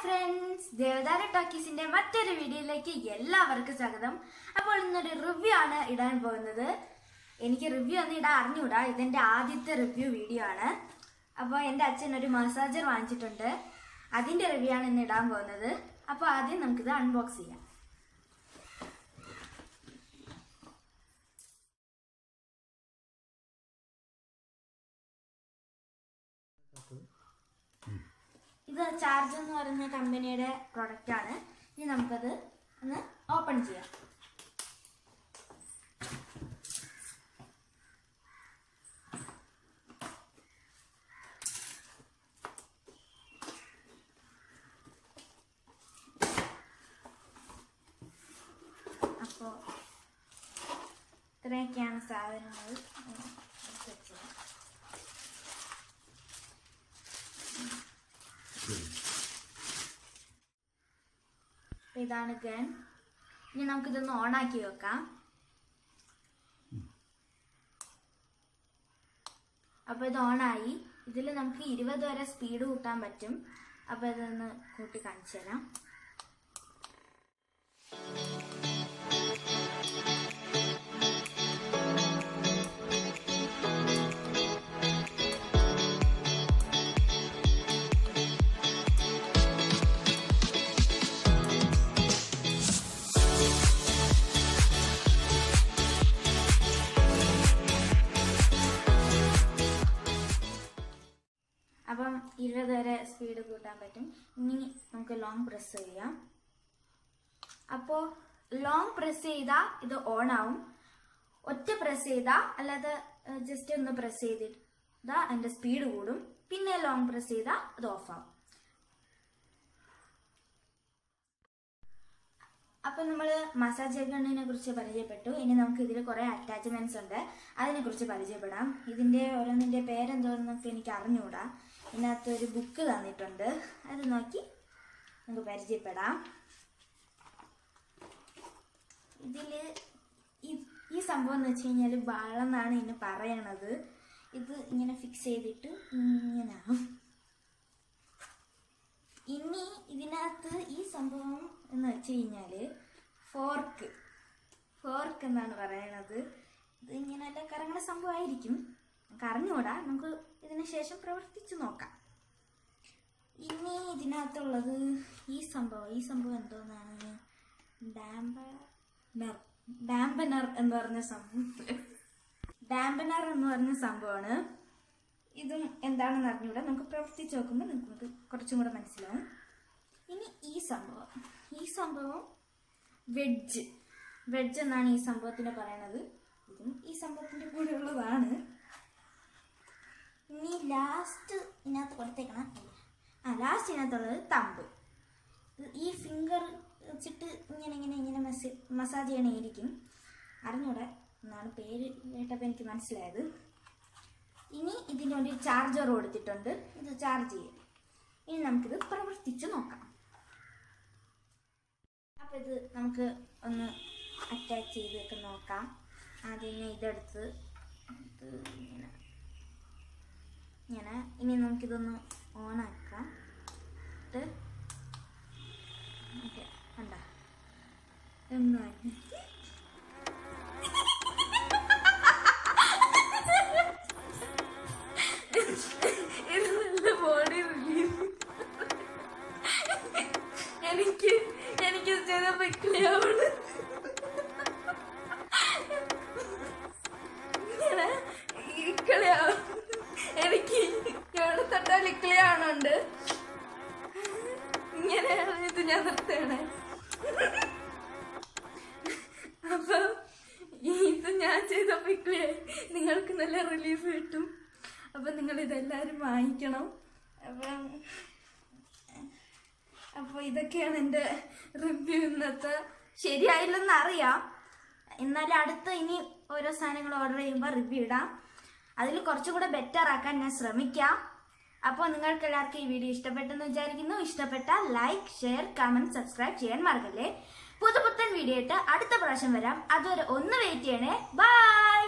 friends ദേവദാര ടോക്കീസിന്റെ മറ്റൊരു വീഡിയോയിലേക്ക് എല്ലാവർക്കും സ്വാഗതം അപ്പോൾ ഇന്നൊരു റിവ്യൂ ആണ് ഇടാൻ പോകുന്നത് എനിക്ക് റിവ്യൂ ഒന്നും ഇടാൻ അറിഞ്ഞൂടാ ഇതെന്റെ ആദ്യത്തെ റിവ്യൂ വീഡിയോ ആണ് അപ്പോൾ എൻ്റെ അച്ഛൻ ഒരു മസാജർ വാങ്ങിച്ചിട്ടുണ്ട് അതിന്റെ റിവ്യൂ ആണ് ഇന്ന് ഇടാൻ പോകുന്നത് അപ്പോൾ ആദ്യം നമുക്കിത് അൺബോക്സ് ചെയ്യാം ഇത് ചാർജ് എന്ന് പറയുന്ന കമ്പനിയുടെ പ്രൊഡക്റ്റ് ആണ് ഇനി നമുക്കത് ഒന്ന് ഓപ്പൺ ചെയ്യാം അപ്പോൾ ഇത്രയൊക്കെയാണ് സാധനങ്ങൾ ഉം, എടുത്ത് വെച്ചത് അപ്പൊ ഇതാണ് ഗൺ ഇനി നമുക്കിതൊന്ന് ഓണാക്കി വെക്കാം അപ്പൊ ഇത് ഓണായി ഇതിൽ നമുക്ക് ഇരുപത് വരെ സ്പീഡ് കൂട്ടാൻ പറ്റും അപ്പൊ ഇതൊന്ന് കൂട്ടി കാണിച്ചു തരാം അപ്പം ഇരുപത് വരെ സ്പീഡ് കൂട്ടാൻ പറ്റും ഇനി നമുക്ക് ലോങ് പ്രസ് ചെയ്യാം അപ്പോൾ ലോങ് പ്രസ് ചെയ്താൽ ഇത് ഓൺ ആവും ഒറ്റ പ്രസ് ചെയ്താൽ അല്ലാതെ ജസ്റ്റ് ഒന്ന് പ്രസ് ചെയ്തിട്ട് അതിൻ്റെ സ്പീഡ് കൂടും പിന്നെ ലോങ് പ്രസ് ചെയ്താൽ അത് ഓഫ് ആവും അപ്പൊ നമ്മൾ മസാജ് ഗണ്ണിനെ കുറിച്ച് പരിചയപ്പെട്ടു ഇനി നമുക്ക് ഇതിൽ കുറെ അറ്റാച്ച്മെന്റ്സ് ഉണ്ട് അതിനെ കുറിച്ച് പരിചയപ്പെടാം ഇതിന്റെ ഓരോന്നിന്റെ പേരെന്തോന്നൊക്കെ എനിക്ക് അറിഞ്ഞുകൂടാ ഇതിനകത്ത് ഒരു ബുക്ക് തന്നിട്ടുണ്ട് അത് നോക്കി നമുക്ക് പരിചയപ്പെടാം ഇതില് ഈ- ഈ സംഭവം എന്ന് വെച്ച് കഴിഞ്ഞാൽ ബാളെന്നാണ് ഇതിന് പറയണത് ഇത് ഇങ്ങനെ ഫിക്സ് ചെയ്തിട്ട് ഇങ്ങനെ ആവും ഇനി ഇതിനകത്ത് ഈ സംഭവം എന്ന് വെച്ച് കഴിഞ്ഞാല് ഫോർക്ക് ഫോർക്ക് എന്നാണ് പറയണത് ഇത് ഇങ്ങനെ അല്ല കറങ്ങണ സംഭവമായിരിക്കും നമുക്ക് അറിഞ്ഞുകൂടാ നമുക്ക് ഇതിന് ശേഷം പ്രവർത്തിച്ചു നോക്കാം ഇനി ഇതിനകത്തുള്ളത് ഈ സംഭവം ഈ സംഭവം എന്തോന്നാണ് ഡാംബനർ ഡാംബനർ എന്ന് പറഞ്ഞ സംഭവം ഡാംബനർ എന്ന് പറഞ്ഞ സംഭവമാണ് ഇതും എന്താണെന്ന് അറിഞ്ഞൂടാ നമുക്ക് പ്രവർത്തിച്ച് നോക്കുമ്പോൾ നമുക്ക് കുറച്ചും കൂടെ മനസ്സിലാവും ഇനി ഈ സംഭവം ഈ സംഭവം വെഡ്ജ് വെഡ്ജ് എന്നാണ് ഈ സംഭവത്തിന് പറയണത് ഇതും ഈ സംഭവത്തിന്റെ കൂടെ ഉള്ളതാണ് ഇനി ലാസ്റ്റ് ഇതിനകത്ത് കൊടുത്തേക്കണം ആ ലാസ്റ്റ് ഇതിനകത്തുള്ളത് തമ്പ് ഇത് ഈ ഫിംഗർ വെച്ചിട്ട് ഇങ്ങനെ ഇങ്ങനെ ഇങ്ങനെ മെസ്സേ മസാജ് ചെയ്യണേയിരിക്കും അറിഞ്ഞൂടെ എന്നാണ് പേര് കേട്ടപ്പോൾ എനിക്ക് മനസ്സിലായത് ഇനി ഇതിന് വേണ്ടി ചാർജർ കൊടുത്തിട്ടുണ്ട് ഇത് ചാർജ് ചെയ്യും ഇനി നമുക്കിത് പ്രവർത്തിച്ച് നോക്കാം അപ്പൊ ഇത് നമുക്ക് ഒന്ന് അറ്റാച്ച് ചെയ്തൊക്കെ നോക്കാം ആദ്യം ഞാൻ ഇതെടുത്ത് ഇത് ഇങ്ങനെ ഇങ്ങനെ ഇനി നമുക്കിതൊന്ന് ഓണാക്കാം എന്നിട്ട് ഓക്കെ കണ്ട ഒന്ന് ഇത് നല്ല ബോഡി റിലീഫ് എനിക്ക് എനിക്ക് ചെയ്തപ്പോ ഇക്ലിയാവണ് ഇങ്ങനെ ഇക്ലിയാവും എനിക്ക് എവിടെ തൊട്ടാൽ ഇക്ലിയാവണുണ്ട് ഇങ്ങനെയാണ് ഇത് ഞാൻ നിർത്തണേ അപ്പൊ ഇത് ഞാൻ ചെയ്തപ്പോ ഇക്ലിയായി നിങ്ങൾക്ക് നല്ല റിലീഫ് കിട്ടും അപ്പൊ നിങ്ങൾ ഇതെല്ലാരും വാങ്ങിക്കണം അപ്പം അപ്പോൾ ഇതൊക്കെയാണ് എൻ്റെ റിവ്യൂ ഇന്നത്തെ ശരിയായില്ലെന്ന് അറിയാം എന്നാലും അടുത്ത ഇനി ഓരോ സാധനങ്ങൾ ഓർഡർ ചെയ്യുമ്പോൾ റിവ്യൂ ഇടാം അതിൽ കുറച്ചുകൂടെ ബെറ്റർ ആക്കാൻ ഞാൻ ശ്രമിക്കാം അപ്പോൾ നിങ്ങൾക്ക് എല്ലാവർക്കും ഈ വീഡിയോ ഇഷ്ടപ്പെട്ടെന്ന് വിചാരിക്കുന്നു ഇഷ്ടപ്പെട്ടാൽ ലൈക്ക് ഷെയർ കമന്റ് സബ്സ്ക്രൈബ് ചെയ്യാൻ മറക്കല്ലേ പുതുപുത്തൻ വീഡിയോ ഇട്ട് അടുത്ത പ്രാവശ്യം വരാം അതുവരെ ഒന്ന് വെയിറ്റ് ചെയ്യണേ ബൈ